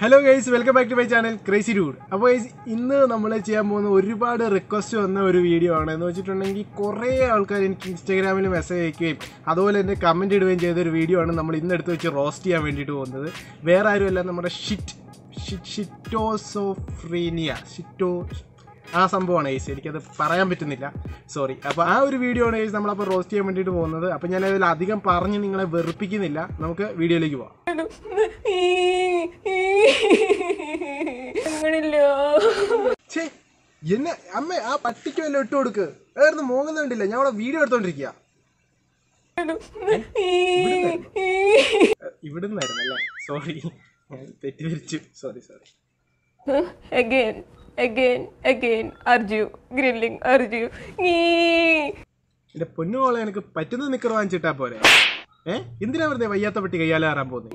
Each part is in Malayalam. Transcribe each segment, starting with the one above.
Hello guys welcome back to my channel crazy dude അപ്പോൾ ഗൈസ് ഇന്ന് നമ്മൾ ചെയ്യാൻ പോകുന്ന ഒരുപാട് റിക്വസ്റ്റ് വന്ന ഒരു വീഡിയോ ആണ് എന്ന് വെച്ചിട്ടുണ്ടെങ്കിൽ കുറേ ആൾക്കാർ എനിക്ക് ഇൻസ്റ്റാഗ്രാമിൽ മെസ്സേജ് അയക്കുകയും അതുപോലെ തന്നെ കമൻറ്റ് ഇടുകയും ചെയ്ത ഒരു വീഡിയോ ആണ് നമ്മൾ ഇന്ന് എടുത്ത് വെച്ച് റോസ്റ്റ് ചെയ്യാൻ വേണ്ടിയിട്ട് പോകുന്നത് വേറെ ആരുമല്ല നമ്മുടെ ഷിറ്റ് ഷിറ്റ് ഷിറ്റോസോഫ്രീനിയ ഷിറ്റോ ആ സംഭവമാണ് ഗൈസ് എനിക്കത് പറയാൻ പറ്റുന്നില്ല സോറി അപ്പോൾ ആ ഒരു വീഡിയോ ആണ് ഗൈസ് നമ്മളപ്പോൾ റോസ്റ്റ് ചെയ്യാൻ വേണ്ടിയിട്ട് പോകുന്നത് അപ്പോൾ ഞാൻ അതിൽ അധികം പറഞ്ഞ് നിങ്ങളെ വെറുപ്പിക്കുന്നില്ല നമുക്ക് വീഡിയോയിലേക്ക് പോവാം അങ്ങനില്ലോ ഛേ എന്നെ അമ്മ ആ പട്ടിക്ക് വല്ല ഇട്ട് കൊടുക്ക് വേറെ മോങ്ങുന്നുണ്ടില്ല ഞാൻ അവിടെ വീഡിയോ എടുത്തോണ്ടിരിക്കുക ഇവിടുന്നായിരുന്നല്ലേ സോറി ഞാൻ തെറ്റിദ്ധരിച്ചു sorry sorry again again again Arju grilling Arju നീ എന്റെ പൊന്നുമോളെ എനിക്ക് പറ്റുന്ന നിക്കർ വാങ്ങിച്ചിട്ടാ പോരെ ഏ എന്തിനാ വെറുതെ വയ്യാത്ത പട്ടി കയ്യാലാറാൻ പോകുന്നത്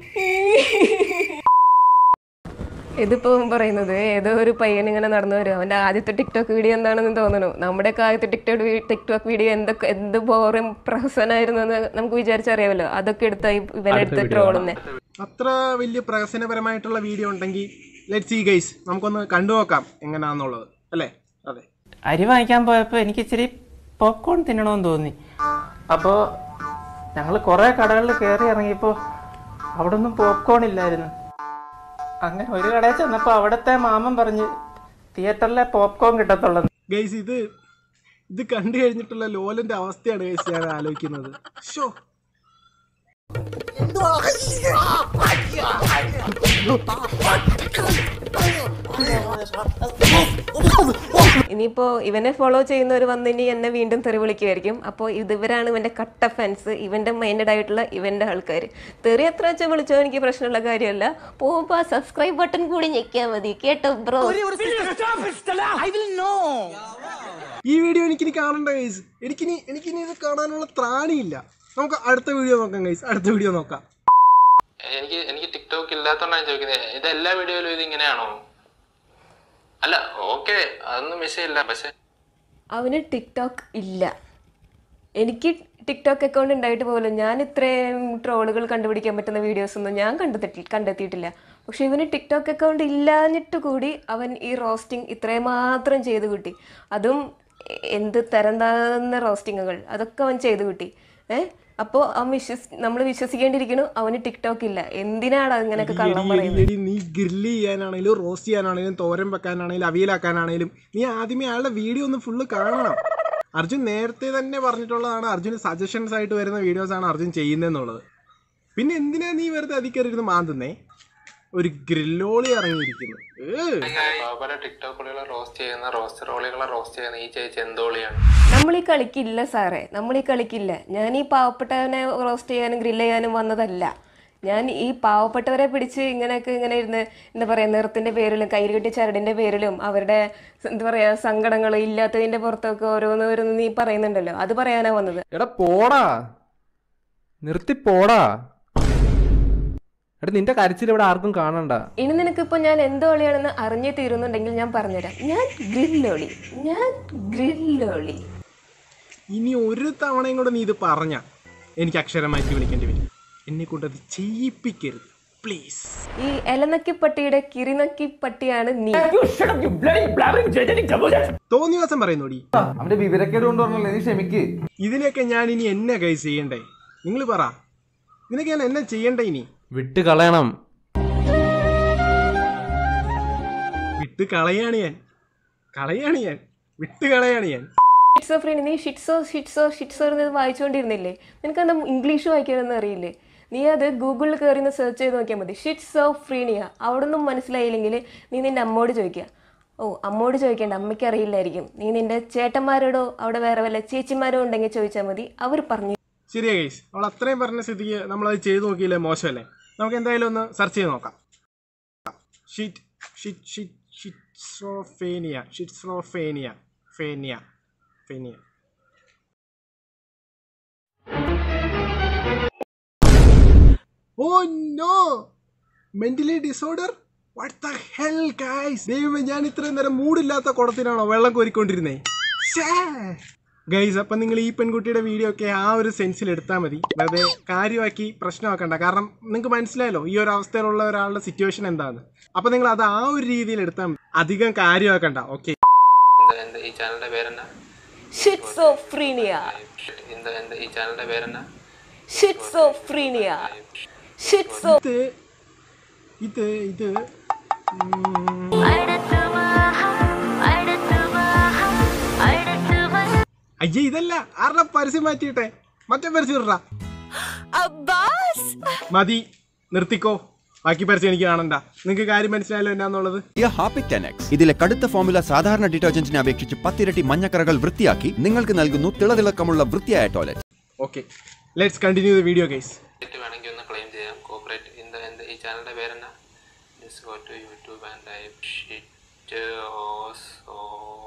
ഇതിപ്പോ പറയുന്നത് ഏതോ ഒരു പയ്യൻ ഇങ്ങനെ നടന്നു വരും അവന്റെ ആദ്യത്തെ ടിക്ടോക്ക് വീഡിയോ എന്താണെന്ന് തോന്നുന്നു നമ്മുടെയൊക്കെ ആദ്യത്തെ ടിക്ടോക്ക് ടിക്ടോക്ക് വീഡിയോ എന്തൊക്കെ എന്ത് ബോറും പ്രഹസനായിരുന്നു എന്ന് നമുക്ക് വിചാരിച്ചറിയാമല്ലോ അതൊക്കെ എടുത്ത ഇവനെടുത്ത് ട്രോളുന്നെ അത്ര വലിയ പ്രഹസനപരമായിട്ടുള്ള വീഡിയോ ഉണ്ടെങ്കിൽ ലെറ്റ് സി ഗൈസ് നമുക്കൊന്ന് കണ്ടു നോക്കാം എങ്ങനെയാണെന്നുള്ളത് അല്ലേ അതെ അരി വാങ്ങിക്കാൻ പോയപ്പോൾ എനിക്ക് ഇച്ചിരി പോപ്കോൺ തിന്നണമെന്ന് തോന്നി അപ്പോൾ ഞങ്ങൾ കുറേ കടകളിൽ കയറി ഇറങ്ങിയപ്പോൾ അവിടെ ഒന്നും പോപ്കോൺ ഇല്ലായിരുന്നു അങ്ങനെ ഒരു കടയിൽ ചെന്നപ്പോൾ അവിടുത്തെ മാമൻ പറഞ്ഞ് തിയേറ്ററിലെ പോപ്കോൺ കിട്ടത്തുള്ളൂ ഗൈസ് ഇത് ഇത് കണ്ടു കഴിഞ്ഞിട്ടുള്ള ലോലന്റെ അവസ്ഥയാണ് ഗൈസ് ഞാൻ ആലോചിക്കുന്നത് ഷോ ഇനിയിപ്പോ ഇവനെ ഫോളോ ചെയ്യുന്നവർ വന്ന് ഇനി എന്നെ വീണ്ടും തെറി വിളിക്കുമായിരിക്കും അപ്പോൾ ഇത് ഇവരാണ് ഇവന്റെ കട്ട ഫാൻസ് ഇവന്റെ മൈൻഡഡ് ആയിട്ടുള്ള ഇവന്റെ ആൾക്കാർ തെറി എത്ര വെച്ചാൽ വിളിച്ചോ എനിക്ക് പ്രശ്നമുള്ള കാര്യമല്ല പോകുമ്പോ സബ്സ്ക്രൈബ് ബട്ടൺ കൂടി ഞെക്കിയാൽ മതി കേട്ടോ ബ്രോ ഈ വീഡിയോ എനിക്കിനി കാണണ്ട ഗൈസ് എനിക്കിനി എനിക്കിനി ഇത് കാണാനുള്ള ത്രാണിയില്ല നമുക്ക് അടുത്ത വീഡിയോ നോക്കാം ഗൈസ് അടുത്ത വീഡിയോ നോക്കാം എനിക്ക് എനിക്ക് ടിക്ടോക്ക് ഇല്ലാത്തോണ്ടാണ് ചോദിക്കുന്നത് ഇത് എല്ലാ വീഡിയോയിലും ഇത് ഇങ്ങനെയാണോ അല്ല ഓക്കെ അതൊന്നും വിഷയമില്ല പക്ഷെ അവന് ടിക്ടോക്ക് ഇല്ല എനിക്ക് ടിക്ടോക്ക് അക്കൗണ്ട് ഉണ്ടായിട്ട് പോലും ഞാൻ ഇത്രയും ട്രോളുകൾ കണ്ടുപിടിക്കാൻ പറ്റുന്ന വീഡിയോസ് ഒന്നും ഞാൻ കണ്ടെത്തി കണ്ടെത്തിയിട്ടില്ല പക്ഷെ ഇവന് ടിക്ടോക്ക് അക്കൗണ്ട് ഇല്ലാഞ്ഞിട്ട് കൂടി അവൻ ഈ റോസ്റ്റിംഗ് ഇത്രയും മാത്രം ചെയ്ത് കിട്ടി അതും എന്ത് തരം താഴ്ന്ന റോസ്റ്റിങ്ങുകൾ അതൊക്കെ അവൻ ചെയ്ത് കിട്ടി ഏഹ് അപ്പോൾ അവൻ വിശ്വസ് നമ്മൾ വിശ്വസിക്കേണ്ടിയിരിക്കണു അവന് ടിക്ടോക്ക് ഇല്ല എന്തിനാണ് അങ്ങനെയൊക്കെ കള്ളം എടി, പറയുന്നത് എടി, നീ ഗ്രില്ല് ചെയ്യാനാണെങ്കിലും റോസ്റ്റ് ചെയ്യാനാണെങ്കിലും തോരൻ വെക്കാനാണെങ്കിലും അവിയലാക്കാനാണെങ്കിലും നീ ആദ്യമേ അയാളുടെ വീഡിയോ ഒന്ന് ഫുള്ള് കാണണം അർജുൻ നേരത്തെ തന്നെ പറഞ്ഞിട്ടുള്ളതാണ് അർജുന് സജഷൻസ് ആയിട്ട് വരുന്ന വീഡിയോസ് ആണ് അർജുൻ ചെയ്യുന്നതെന്നുള്ളത് പിന്നെ എന്തിനാ നീ വെറുതെ അധികരുന്ന് മാന്തുന്നേ ഒരു ഗ്രില്ലോളി ഇറങ്ങിയിരിക്കുന്നു ഏ പാവപ്പെട്ട ടിക്ടോക്കുകളെ റോസ്റ്റ് ചെയ്യുന്ന റോസ്റ്റ് റോളികളെ റോസ്റ്റ് ചെയ്യുന്ന ഈ ചേച്ചി എന്തോളിയാണ് നമ്മൾ ഈ കളിക്കില്ല സാറേ നമ്മൾ ഈ കളിക്കില്ല ഞാൻ ഈ പാവപ്പെട്ടവനെ റോസ്റ്റ് ചെയ്യാനും ഗ്രില്ല് ചെയ്യാനും വന്നതല്ല ഞാൻ ഈ പാവപ്പെട്ടവരെ പിടിച്ച് ഇങ്ങനെയൊക്കെ ഇങ്ങനെ ഇരുന്ന് എന്താ പറയുക നിറത്തിന്റെ പേരിലും കയ്യിൽ കെട്ടി ചരടിന്റെ പേരിലും അവരുടെ എന്താ പറയാ സങ്കടങ്ങൾ ഇല്ലാത്തതിന്റെ പുറത്തൊക്കെ ഓരോന്ന് ഓരോന്ന് നീ പറയുന്നുണ്ടല്ലോ അത് പറയാനാ വന്നത് എടാ പോടാ നിർത്തി പോടാ എടാ നിന്റെ കരച്ചിൽ ഇവിടെ ആർക്കും കാണണ്ട ഇനി നിനക്കിപ്പോൾ ഞാൻ എന്തോ ഒളിയാണെന്ന് അറിഞ്ഞേ തീരുന്നുണ്ടെങ്കിൽ ഞാൻ പറഞ്ഞുതരാം ഞാൻ ഗ്രില്ലോളി ഞാൻ ഗ്രില്ലോളി ഇനി ഒരു തവണയും കൂടെ നീ ഇത് പറഞ്ഞ എനിക്ക് അക്ഷരം മാറ്റി വിളിക്കേണ്ടി വരും എന്നെ കൊണ്ട് അത് ചെയ്യിപ്പിക്കരുത് പ്ലീസ് ഈ എലനക്കിപ്പട്ടിയുടെ കിരിനക്കിപ്പട്ടിയാണ് നീ തോന്നിവാസം പറയുന്നോടി അവന്റെ വിവരക്കേട് കൊണ്ട് പറഞ്ഞല്ലേ നീ ക്ഷമിക്ക് ഇതിനൊക്കെ ഞാൻ ഇനി എന്നെ കൈ ചെയ്യണ്ടേ നിങ്ങൾ പറ ഇതിനൊക്കെ ഞാൻ എന്നെ ചെയ്യണ്ടേ ഇനി വിട്ട് കളയണം വിട്ട് കളയാണ് ഞാൻ കളയാണ് ഞാൻ വിട്ട് കളയാണ് ഞാൻ ഷിറ്റ്സോ ഫ്രീ നീ ഷിറ്റ്സോ ഷിറ്റ്സോ ഷിറ്റ്സോ എന്ന് വായിച്ചുകൊണ്ടിരുന്നില്ലേ നിനക്ക് എന്താ ഇംഗ്ലീഷ് വായിക്കാനൊന്നും അറിയില്ലേ നീ അത് ഗൂഗിളിൽ കയറി ഒന്ന് സെർച്ച് ചെയ്ത് നോക്കിയാൽ മതി ഷിറ്റ്സോ ഫ്രീനിയ അവിടെ ഒന്നും മനസ്സിലായില്ലെങ്കിൽ നീ നിന്റെ അമ്മോട് ചോദിക്കുക ഓ അമ്മോട് ചോദിക്കേണ്ട അമ്മയ്ക്ക് അറിയില്ലായിരിക്കും നീ നിന്റെ ചേട്ടന്മാരോടോ അവിടെ വേറെ വല്ല ചേച്ചിമാരോ ഉണ്ടെങ്കിൽ ചോദിച്ചാൽ മതി അവർ പറഞ്ഞു ശരിയാ ഗൈസ് അവൾ അത്രയും പറഞ്ഞ സ്ഥിതിക്ക് നമ്മളത് ചെയ്ത് നോക്കിയില്ലേ മോശമല്ലേ നമുക്ക് എന്തായാലും ഒന്ന് സെർച്ച് ചെയ്ത് നോക്കാം shit shit shit schizophrenia schizophrenia ഫേനിയ ഫേനിയ oh no mentally disorder what the hell guys ദൈവമേ ഞാൻ ഇത്രയും നേരം മൂടില്ലാത്ത കുടത്തിനാണോ വെള്ളം കോരിക്കൊണ്ടിരുന്നേ ശ്ശേ. ഗൈസ് അപ്പം നിങ്ങൾ ഈ പെൺകുട്ടിയുടെ വീഡിയോ ഒക്കെ ആ ഒരു സെൻസിൽ എടുത്താൽ മതി വെറുതെ കാര്യമാക്കി പ്രശ്നമാക്കണ്ട കാരണം നിങ്ങൾക്ക് മനസ്സിലായല്ലോ ഈ ഒരു അവസ്ഥയിലുള്ള ഒരാളുടെ സിറ്റുവേഷൻ എന്താണ് അപ്പം നിങ്ങൾ അത് ആ ഒരു രീതിയിൽ എടുത്താൽ മതി അധികം കാര്യമാക്കണ്ട ഓക്കെ എന്താ എന്താ ഈ ചാനലിന്റെ പേരെന്നാ ഷിറ്റ്സോഫ്രീനിയ എന്താ എന്താ ഈ ചാനലിന്റെ പേരെന്നാ ഷിറ്റ്സോഫ്രീനിയ ഷിറ്റ്സോ ഇത് ഇത് ഇത് ഉം, അയ്യേ ഇതല്ല ആരുടെ പരസ്യം മാറ്റിയിട്ടെ മറ്റേ പരസ്യം ഇടറാ മതി നിർത്തിക്കോ ബാക്കി പരസ്യം എനിക്ക് കാണണ്ട നിങ്ങൾക്ക് കാര്യം മനസ്സിലായല്ലോ എന്നാന്നുള്ളത് ഹാപ്പി ടെനെക്സ് ഇതിലെ കടുത്ത ഫോമുല സാധാരണ ഡിറ്റർജന്റിനെ അപേക്ഷിച്ച് പത്തിരട്ടി മഞ്ഞക്കറകൾ വൃത്തിയാക്കി നിങ്ങൾക്ക് നൽകുന്നു തിളതിളക്കമുള്ള വൃത്തിയായ toilet okay let's continue the video guys cooperate വേണമെങ്കിൽ ഒന്ന് ക്ലെയിം ചെയ്യാം കോപ്പറേറ്റ് എന്താ എന്താ ഈ ചാനലിന്റെ പേരെന്നാ just go to YouTube and type shit ഓസോ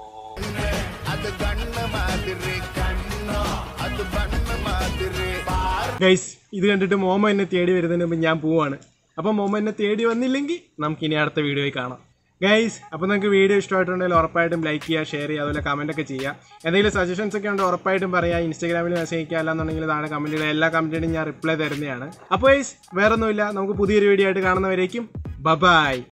ഗൈസ് ഇത് കണ്ടിട്ട് മോമ എന്നെ തേടി വരുന്നതിന് മുമ്പ് ഞാൻ പോവാണ് അപ്പോൾ മോമ എന്നെ തേടി വന്നില്ലെങ്കിൽ നമുക്ക് ഇനി അടുത്ത വീഡിയോയിൽ കാണാം ഗൈസ് അപ്പോൾ നിങ്ങൾക്ക് വീഡിയോ ഇഷ്ടമായിട്ടുണ്ടെങ്കിൽ ഉറപ്പായിട്ടും ലൈക്ക് ചെയ്യുക ഷെയർ ചെയ്യുക അതുപോലെ കമൻ്റ് ഒക്കെ ചെയ്യുക എന്തെങ്കിലും സജഷൻസ് ഒക്കെ ഉണ്ട് ഉറപ്പായിട്ടും പറയാം ഇൻസ്റ്റാഗ്രാമിൽ മെസ്സേജ് അയക്കുക അല്ലാന്നുണ്ടെങ്കിൽ താഴെ കമൻറ്റുകൾ എല്ലാ കമൻറ്റിനും ഞാൻ റിപ്ലൈ തരുന്നതാണ് അപ്പോൾ ഗൈസ് വേറെ ഒന്നുമില്ല നമുക്ക് പുതിയൊരു വീഡിയോ ആയിട്ട് കാണുന്നവരേക്കും ബബായ്